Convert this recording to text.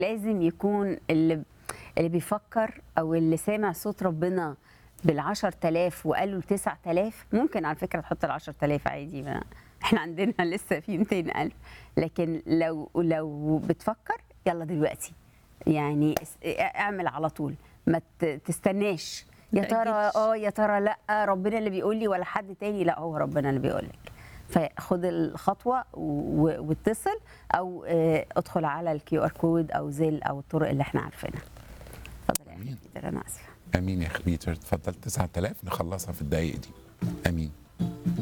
لازم يكون اللي اللي بيفكر او اللي سامع صوت ربنا بال 10000 وقال له 9000 ممكن على فكره تحط ال 10000 عادي ما احنا عندنا لسه في 200000 لكن لو لو بتفكر يلا دلوقتي يعني اس- اعمل على طول ما ت- تستناش يا ترى تأجلش. اه يا ترى لا ربنا اللي بيقول لي ولا حد تاني لا هو ربنا اللي بيقول لك فخد الخطوه و- واتصل او آه، ادخل على الكيو ار كود او زل او الطرق اللي احنا عارفينها اتفضل يا آمين. اخي بيتر انا اسفه امين يا اخ بيتر اتفضل 9000 نخلصها في الدقايق دي امين